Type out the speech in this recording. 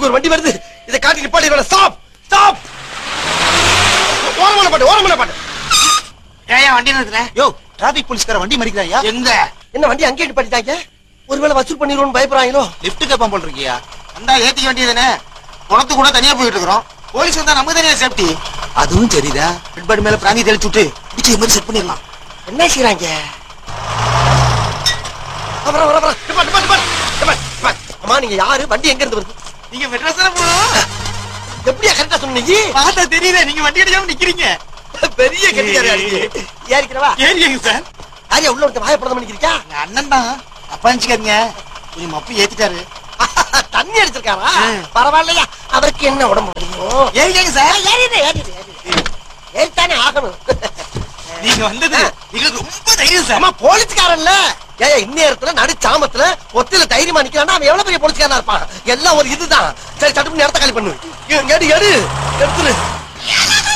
ஒரு வண்டி வருது இதை காட்டி நிப்பாட்டி வேணாம் ஸ்டாப் ஸ்டாப் ஓரமான பாட்டு ஓரமான பாட்டு ஏன் வண்டி நிறுத்துற யோ டிராபிக் போலீஸ்கார வண்டி மறிக்கிறாயா எங்க என்ன வண்டி அங்கேயே நிப்பாட்டிட்டாங்க ஒருவேளை வசூல் பண்ணிடுவோம்னு பயப்படுறாங்களோ லிஃப்ட் கேப்பான் போல் இருக்கியா வந்தா ஏத்திக்க வேண்டியதுதானே குளத்து கூட தனியா போயிட்டு இருக்கிறோம் போலீஸ் வந்தா நமக்கு தனியா சேஃப்டி அதுவும் சரிதா ஹெட்பாடி மேல பிராந்தி தெளிச்சு விட்டு பிடிச்ச மாதிரி செட் பண்ணிடலாம் என்ன செய்றாங்க அப்புறம் வர வர நிப்பாட்டு நிப்பாட்டு நிப்பாட்டு நிப்பாட்டு அம்மா நீங்க யாரு வண்டி எங்க இருந்து வருது நீங்க மெட்ராஸ் தானே போகணும் எப்படியா கரெக்டா சொன்னீங்க பார்த்தா தெரியல நீங்க வண்டி அடிக்காம நிக்கிறீங்க பெரிய கட்டிக்காரா நீங்க ஏறிக்கிறவா ஏறிங்க சார் ஆரியா உள்ள வந்து வாயப்படம் பண்ணிக்கிறியா எங்க அண்ணன் தான் அப்பா நினைச்சுக்காதீங்க கொஞ்சம் மப்பு ஏத்திட்டாரு தண்ணி அடிச்சிருக்காரா ம். பரவாயில்லையா அவருக்கு என்ன உடம்பு முடியும் ஏறிங்க சார் ஏறிடு ஏறிடு ஏறிடு ஏறித்தானே ஆகணும் நீங்க வந்தது எங்களுக்கு ரொம்ப தைரியம் சார் அம்மா போலீஸ்காரன்ல ஏய் இந்நேரத்துல நடு சாமத்துல ஒத்தில தைரியமா நிக்கிறான்னா அவன் எவ்வளவு பெரிய போலீஸ்காரனா இருப்பான் எல்லாம் ஒரு இதுதான் சரி சட்டுப்பு நேரத்தை காலி பண்ணு எடு எடு எடுத்துரு